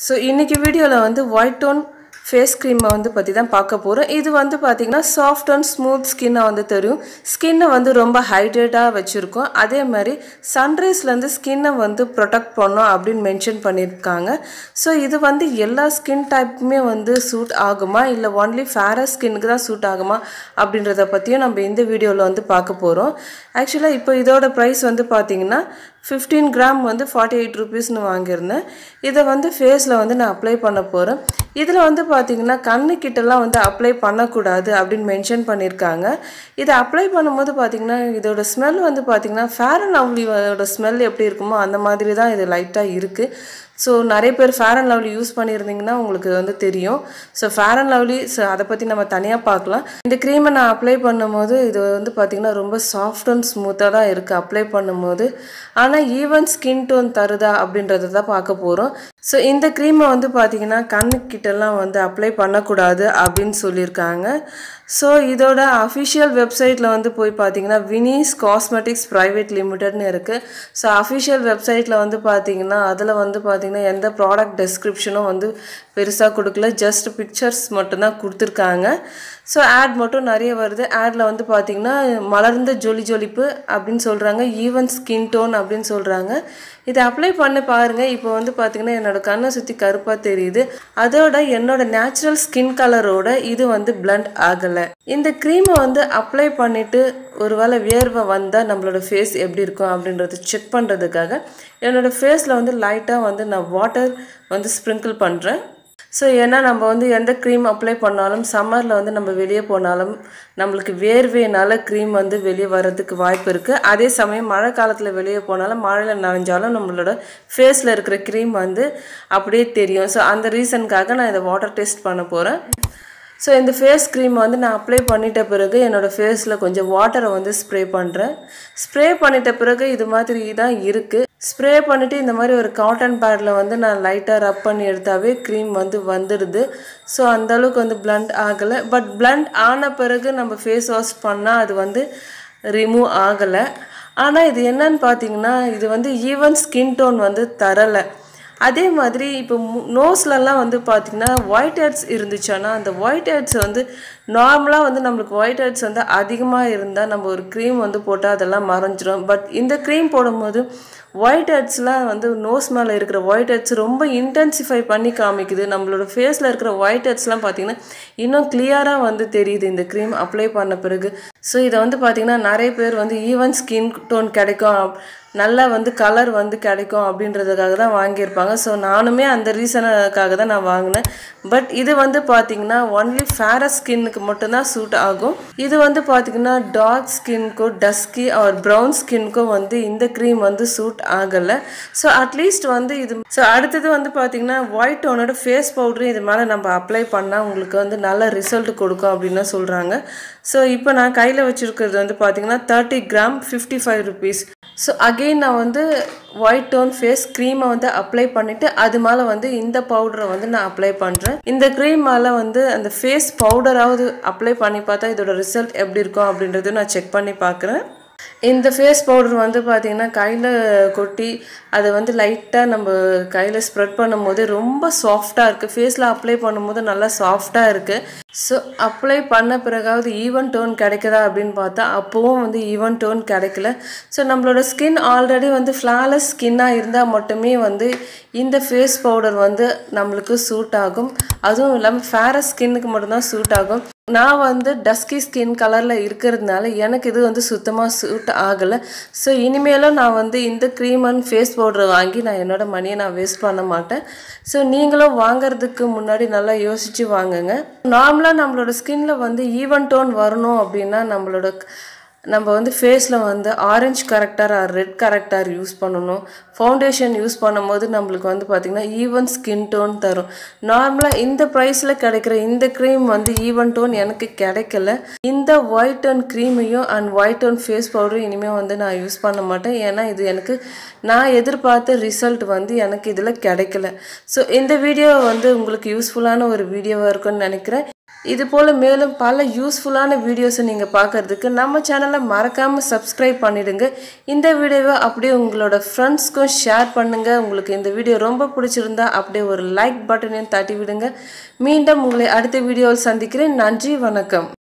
so இன்றைக்கி வீடியோவில் வந்து ஒயிட் டோன் ஃபேஸ் க்ரீமை வந்து பற்றி தான் பார்க்க போகிறோம் இது வந்து பார்த்திங்கன்னா சாஃப்ட் அண்ட் ஸ்மூத் ஸ்கின்னை வந்து தெரியும் ஸ்கின்னை வந்து ரொம்ப ஹைட்ரேட்டாக வச்சுருக்கோம் அதே மாதிரி சன்ரைஸ்லேருந்து ஸ்கின்னை வந்து ப்ரொடெக்ட் பண்ணோம் அப்படின்னு மென்ஷன் பண்ணியிருக்காங்க ஸோ இது வந்து எல்லா ஸ்கின் டைப்புமே வந்து சூட் ஆகுமா இல்லை ஒன்லி ஃபேரஸ் ஸ்கின்னுக்கு தான் சூட் ஆகுமா அப்படின்றத பற்றியும் நம்ம இந்த வீடியோவில் வந்து பார்க்க போகிறோம் ஆக்சுவலாக இப்போ இதோட ப்ரைஸ் வந்து பார்த்திங்கன்னா ஃபிஃப்டீன் கிராம் வந்து ஃபார்ட்டி எயிட் ருபீஸ்னு வாங்கியிருந்தேன் இதை வந்து ஃபேஸில் வந்து நான் அப்ளை பண்ண போகிறேன் இதில் வந்து பார்த்திங்கன்னா கண்ணுக்கிட்டலாம் வந்து அப்ளை பண்ணக்கூடாது அப்படின்னு மென்ஷன் பண்ணியிருக்காங்க இதை அப்ளை பண்ணும்போது பார்த்திங்கன்னா இதோட ஸ்மெல் வந்து பார்த்திங்கன்னா ஃபேர் அண்ட் லவ்லியோட ஸ்மெல் எப்படி இருக்குமோ அந்த மாதிரி தான் இது லைட்டாக இருக்குது ஸோ நிறைய பேர் ஃபேர் அண்ட் லவ்லி யூஸ் பண்ணியிருந்தீங்கன்னா உங்களுக்கு வந்து தெரியும் so Fair and Lovely so அதை பற்றி நம்ம தனியாக பார்க்கலாம் இந்த க்ரீமை நான் அப்ளை பண்ணும்போது இது வந்து பார்த்திங்கன்னா ரொம்ப சாஃப்ட் அண்ட் ஸ்மூத்தாக தான் இருக்குது அப்ளை பண்ணும்போது ஆனால் ஈவன் ஸ்கின் டோன் தருதா அப்படின்றத தான் பார்க்க போகிறோம் ஸோ இந்த க்ரீமை வந்து பார்த்திங்கன்னா கண்ணுக்கிட்டலாம் வந்து அப்ளை பண்ணக்கூடாது அப்படின்னு சொல்லியிருக்காங்க ஸோ இதோட அஃபிஷியல் வெப்சைட்டில் வந்து போய் பார்த்தீங்கன்னா வினீஸ் காஸ்மெட்டிக்ஸ் ப்ரைவேட் லிமிடெட்னு இருக்குது ஸோ அஃபிஷியல் வெப்சைட்டில் வந்து பார்த்தீங்கன்னா அதில் வந்து பார்த்தீங்கன்னா எந்த ப்ராடக்ட் டெஸ்கிரிப்ஷனும் வந்து பெருசாக கொடுக்கல ஜஸ்ட் பிக்சர்ஸ் மட்டும்தான் கொடுத்துருக்காங்க ஸோ ஆட் மட்டும் நிறைய வருது ஆடில் வந்து பார்த்தீங்கன்னா மலர்ந்த ஜொலி ஜொலிப்பு அப்படின்னு சொல்கிறாங்க ஈவன் ஸ்கின் டோன் அப்படின்னு சொல்கிறாங்க இதை அப்ளை பண்ணி பாருங்கள் இப்போ வந்து பார்த்திங்கன்னா என்னோடய கண்ணை சுற்றி கருப்பாக தெரியுது அதோட என்னோட நேச்சுரல் ஸ்கின் கலரோட இது வந்து பிளண்ட் ஆகலை இந்த க்ரீமை வந்து அப்ளை பண்ணிவிட்டு ஒருவேளை வியர்வை வந்தால் நம்மளோட ஃபேஸ் எப்படி இருக்கும் அப்படின்றது செக் பண்ணுறதுக்காக என்னோடய ஃபேஸில் வந்து லைட்டாக வந்து நான் வாட்டர் வந்து ஸ்ப்ரிங்கிள் பண்ணுறேன் ஸோ ஏன்னா நம்ம வந்து எந்த க்ரீம் அப்ளை பண்ணாலும் சம்மரில் வந்து நம்ம வெளியே போனாலும் நம்மளுக்கு வேர்வையினால க்ரீம் வந்து வெளியே வர்றதுக்கு வாய்ப்பு இருக்குது அதே சமயம் மழை காலத்தில் வெளியே போனாலும் மழையில் நனைஞ்சாலும் நம்மளோட ஃபேஸில் இருக்கிற க்ரீம் வந்து அப்படியே தெரியும் ஸோ அந்த ரீசனுக்காக நான் இதை வாட்டர் டெஸ்ட் பண்ண போகிறேன் ஸோ இந்த ஃபேஸ் க்ரீம் வந்து நான் அப்ளை பண்ணிட்ட பிறகு என்னோடய ஃபேஸில் கொஞ்சம் வாட்டரை வந்து ஸ்ப்ரே பண்ணுறேன் ஸ்ப்ரே பண்ணிட்ட பிறகு இது மாதிரி தான் இருக்குது ஸ்ப்ரே பண்ணிவிட்டு இந்த மாதிரி ஒரு காட்டன் பேடில் வந்து நான் லைட்டாக ரப் பண்ணி எடுத்தாவே க்ரீம் வந்து வந்துடுது ஸோ அந்தளவுக்கு வந்து பிளண்ட் ஆகலை பட் பிளண்ட் ஆன பிறகு நம்ம ஃபேஸ் வாஷ் பண்ணால் அது வந்து ரிமூவ் ஆகலை ஆனால் இது என்னன்னு பார்த்தீங்கன்னா இது வந்து ஈவன் ஸ்கின் டோன் வந்து தரலை அதே மாதிரி இப்போ நோஸ்லலாம் வந்து பார்த்திங்கன்னா ஒயிட் ஹெட்ஸ் இருந்துச்சுன்னா அந்த ஒயிட் ஹெட்ஸ் வந்து நார்மலாக வந்து நம்மளுக்கு ஒயிட் ஹெட்ஸ் வந்து அதிகமாக இருந்தால் நம்ம ஒரு க்ரீம் வந்து போட்டால் அதெல்லாம் மறைஞ்சிரும் பட் இந்த க்ரீம் போடும்போது ஒயிட் ஹெட்ஸ்லாம் வந்து நோஸ் மேலே இருக்கிற ஒயிட் ஹெட்ஸ் ரொம்ப இன்டென்சிஃபை பண்ணி காமிக்குது நம்மளோட ஃபேஸில் இருக்கிற ஒயிட் ஹெட்ஸ்லாம் பார்த்திங்கன்னா இன்னும் கிளியராக வந்து தெரியுது இந்த க்ரீம் அப்ளை பண்ண பிறகு ஸோ இதை வந்து பார்த்திங்கன்னா நிறைய பேர் வந்து ஈவன் ஸ்கின் டோன் கிடைக்கும் நல்லா வந்து கலர் வந்து கிடைக்கும் அப்படின்றதுக்காக தான் வாங்கியிருப்பாங்க ஸோ நானுமே அந்த ரீசனுக்காக தான் நான் வாங்கினேன் பட் இது வந்து பார்த்திங்கன்னா ஒன்லி ஃபேரஸ் ஸ்கின்னுக்கு மட்டும்தான் சூட் ஆகும் இது வந்து பார்த்திங்கன்னா டார்க் ஸ்கின்க்கும் டஸ்கி ஆர் ப்ரௌன் ஸ்கின்க்கும் வந்து இந்த க்ரீம் வந்து சூட் ஆகலை ஸோ அட்லீஸ்ட் வந்து இது ஸோ அடுத்தது வந்து பார்த்திங்கன்னா ஒயிட் டோனோட ஃபேஸ் பவுடரும் இது மேலே நம்ம அப்ளை பண்ணால் உங்களுக்கு வந்து நல்ல ரிசல்ட் கொடுக்கும் அப்படின்னு சொல்கிறாங்க ஸோ இப்போ நான் கையில் வச்சுருக்கிறது வந்து பார்த்திங்கன்னா thirty gram fifty five rupees so again நான் வந்து ஒயிட் டோன் ஃபேஸ் க்ரீமை வந்து அப்ளை பண்ணிவிட்டு அது மேலே வந்து இந்த பவுடரை வந்து நான் அப்ளை பண்ணுறேன் இந்த க்ரீம் மேலே வந்து அந்த ஃபேஸ் பவுடராவது அப்ளை பண்ணி பார்த்தா இதோட ரிசல்ட் எப்படி இருக்கும் அப்படின்றது நான் செக் பண்ணி பார்க்குறேன் இந்த ஃபேஸ் பவுடர் வந்து பார்த்திங்கன்னா கையில் கொட்டி அதை வந்து லைட்டாக நம்ம கையில் ஸ்ப்ரெட் பண்ணும்போது ரொம்ப சாஃப்டாக இருக்குது ஃபேஸில் அப்ளை பண்ணும்போது நல்லா சாஃப்டாக இருக்குது ஸோ அப்ளை பண்ண பிறகாவது ஈவன் டோன் கிடைக்குதா அப்படின்னு பார்த்தா அப்போவும் வந்து ஈவன் டோன் கிடைக்கல ஸோ நம்மளோட ஸ்கின் ஆல்ரெடி வந்து ஃப்ளாலஸ் ஸ்கின்னாக இருந்தால் மட்டுமே வந்து இந்த ஃபேஸ் பவுடர் வந்து நம்மளுக்கு சூட் ஆகும் அதுவும் இல்லாமல் ஃபேரஸ் ஸ்கின்னுக்கு மட்டும்தான் சூட் ஆகும் நான் வந்து டஸ்கி ஸ்கின் கலரில் இருக்கிறதுனால எனக்கு இது வந்து சுத்தமாக சூட் ஆகலை ஸோ இனிமேலும் நான் வந்து இந்த க்ரீம் அண்ட் ஃபேஸ் பவுடர் வாங்கி நான் என்னோடய மணியை நான் வேஸ்ட் பண்ண மாட்டேன் ஸோ நீங்களும் வாங்குறதுக்கு முன்னாடி நல்லா யோசித்து வாங்குங்க நார்மலாக நம்மளோட ஸ்கின்ல வந்து ஈவன் டோன் வரணும் அப்படின்னா நம்மளோட நம்ம வந்து ஃபேஸில் வந்து orange corrector or red corrector use பண்ணணும் ஃபவுண்டேஷன் யூஸ் பண்ணும்போது நம்மளுக்கு வந்து பார்த்திங்கன்னா ஈவன் ஸ்கின் டோன் தரும் நார்மலாக இந்த ப்ரைஸில் கிடைக்கிற இந்த க்ரீம் வந்து ஈவன் டோன் எனக்கு கிடைக்கல இந்த ஒயிட் டோன் க்ரீமையும் அண்ட் ஒயிட் டோன் ஃபேஸ் பவுடரும் இனிமேல் வந்து நான் யூஸ் பண்ண மாட்டேன் ஏன்னா இது எனக்கு நான் எதிர்பார்த்த ரிசல்ட் வந்து எனக்கு இதில் கிடைக்கல ஸோ இந்த வீடியோ வந்து உங்களுக்கு யூஸ்ஃபுல்லான ஒரு வீடியோவாக இருக்கும்னு நினைக்கிறேன் இது போல் மேலும் பல யூஸ்ஃபுல்லான வீடியோஸை நீங்கள் பார்க்குறதுக்கு நம்ம சேனலை மறக்காமல் சப்ஸ்கிரைப் பண்ணிடுங்க இந்த வீடியோவை அப்படியே உங்களோட ஃப்ரெண்ட்ஸ்க்கும் ஷேர் பண்ணுங்கள் உங்களுக்கு இந்த வீடியோ ரொம்ப பிடிச்சிருந்தா அப்படியே ஒரு லைக் பட்டனையும் தட்டி விடுங்க மீண்டும் உங்களை அடுத்த வீடியோவில் சந்திக்கிறேன் நன்றி வணக்கம்